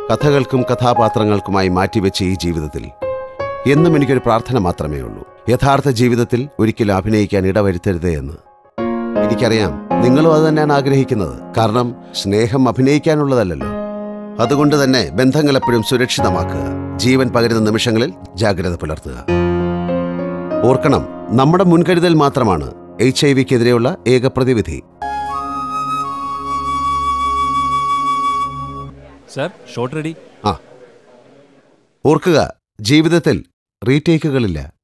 കഥകൾക്കും കഥാപാത്രങ്ങൾക്കുമായി മാറ്റിവെച്ച ഈ ജീവിതത്തിൽ എന്നും എനിക്കൊരു പ്രാർത്ഥന മാത്രമേ ഉള്ളൂ യഥാർത്ഥ ജീവിതത്തിൽ ഒരിക്കലും അഭിനയിക്കാൻ ഇടവരുത്തരുതേ എന്ന് എനിക്കറിയാം നിങ്ങളും അത് തന്നെയാണ് ആഗ്രഹിക്കുന്നത് കാരണം സ്നേഹം അഭിനയിക്കാനുള്ളതല്ലല്ലോ അതുകൊണ്ട് തന്നെ ബന്ധങ്ങൾ എപ്പോഴും സുരക്ഷിതമാക്കുക ജീവൻ പകരുന്ന നിമിഷങ്ങളിൽ ജാഗ്രത പുലർത്തുക ഓർക്കണം നമ്മുടെ മുൻകരുതൽ മാത്രമാണ് എച്ച് ഐ വിക്കെതിരെയുള്ള ഏക പ്രതിവിധി സാർ ഷോട്ട് റെഡി ആ ഓർക്കുക ജീവിതത്തിൽ റീടേക്കുകളില്ല